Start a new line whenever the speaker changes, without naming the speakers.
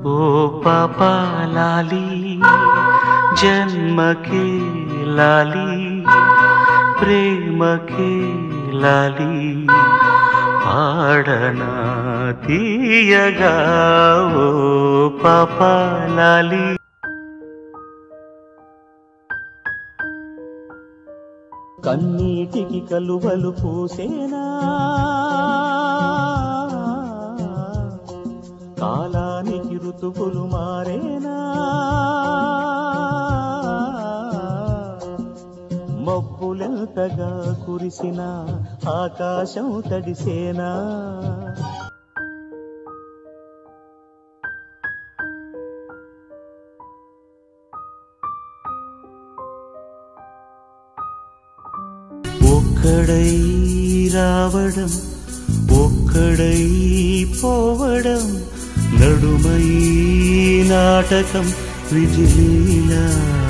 ఓ పాపా లాలి జన్మకే లాలి ప్రేమకే లాలి పాడనా తీయగా ఓ పాపా లాలి
కన్నీటికి కలువలు పూసేనా కాలానికి ఋతువులు మారేనా మబ్బులెంతగా కురిసిన ఆకాశం తడిసేనా
ఒక్కడై రావడం ఒక్కడై పోవడం నడుమై నాటకం విజిలీలా